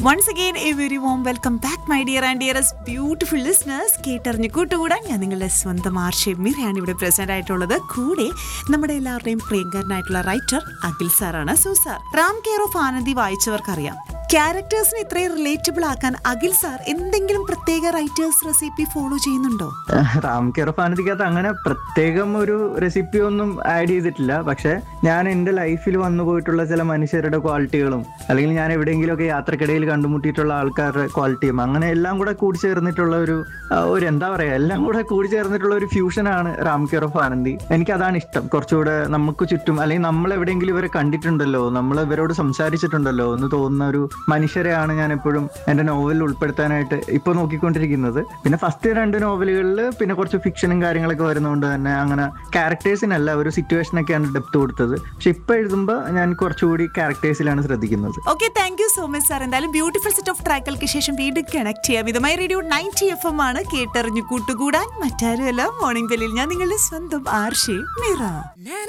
once again a very warm welcome back my dear and dearest beautiful listeners കേട്ടറിഞ്ഞ് കൂട്ടുകൂടാൻ ഞാൻ നിങ്ങളുടെ സ്വന്തം ആർഷേ മീറയാണ് ഇവിടെ പ്രസന്റ് ആയിട്ടുള്ളത് കൂടെ നമ്മുടെ എല്ലാവരുടെയും പ്രിയങ്കരനായിട്ടുള്ള റൈറ്റർ അഖിൽ സാറാണ് so sir Ram care of Anandi വായിച്ചവർക്കറിയാം ക്യാരക്ടേഴ്സിനെ ഇത്രയും റിലേറ്റബിൾ ആക്കാൻ അഖിൽ സാർ എന്തെങ്കിലും പ്രത്യേക റൈറ്റേഴ്സ് റെസിപ്പി ഫോളോ ചെയ്യുന്നുണ്ടോ റാം കെയർ ഓഫ് ആനന്ദിക്കകത്ത് അങ്ങനെ പ്രത്യേകം ഒരു റെസിപ്പി ഒന്നും ആഡ് ചെയ്തിട്ടില്ല പക്ഷെ ഞാൻ എൻ്റെ ലൈഫിൽ വന്നു പോയിട്ടുള്ള ചില മനുഷ്യരുടെ ക്വാളിറ്റികളും അല്ലെങ്കിൽ ഞാൻ എവിടെയെങ്കിലുമൊക്കെ യാത്രക്കിടയിൽ കണ്ടുമുട്ടിയിട്ടുള്ള ആൾക്കാരുടെ ക്വാളിറ്റിയും അങ്ങനെ എല്ലാം കൂടെ കൂടി ചേർന്നിട്ടുള്ള ഒരു ആ, ഒരു എന്താ പറയാ എല്ലാം കൂടെ കൂടി ചേർന്നിട്ടുള്ള ഒരു ഫ്യൂഷനാണ് റാം കെയർ ഓഫ് ആനന്ദി എനിക്ക് അതാണ് ഇഷ്ടം കുറച്ചുകൂടെ നമുക്ക് ചുറ്റും അല്ലെങ്കിൽ നമ്മൾ എവിടെയെങ്കിലും ഇവരെ കണ്ടിട്ടുണ്ടല്ലോ നമ്മൾ ഇവരോട് സംസാരിച്ചിട്ടുണ്ടല്ലോ എന്ന് തോന്നുന്ന ഒരു മനുഷ്യരെയാണ് ഞാൻ എപ്പോഴും എൻ്റെ നോവലിൽ ഉൾപ്പെടുത്താനായിട്ട് ഇപ്പോൾ നോക്കിക്കൊണ്ടിരിക്കുന്നത് പിന്നെ ഫസ്റ്റ് രണ്ട് നോവലുകളിൽ പിന്നെ കുറച്ച് ഫിക്ഷനും കാര്യങ്ങളൊക്കെ വരുന്നതുകൊണ്ട് തന്നെ അങ്ങനെ ക്യാരക്ടേഴ്സിനല്ല ഒരു സിറ്റുവേഷനൊക്കെയാണ് ഡെപ്ത് കൊടുത്തത് പക്ഷെ ഇപ്പൊ എഴുതുമ്പോൾ ഞാൻ കുറച്ചുകൂടി ക്യാരക്ടേഴ്സിലാണ് ശ്രദ്ധിക്കുന്നത് okay thank you so much sir എന്തായാലും ബ്യൂട്ടിഫുൾ സെറ്റ് ഓഫ് ട്രാക്കുകൾക്ക് ശേഷം വീണ്ടും കണക്ട് ചെയ്യാം ഇതുമായി റേഡിയോ നയൻറ്റി എഫ് എം ആണ് കേട്ടറിഞ്ഞു കൂട്ടുകൂടാൻ മറ്റാരുമല്ല മോർണിംഗ് ബെല്ലിൽ ഞാൻ നിങ്ങളുടെ സ്വന്തം ആർഷേ മീറ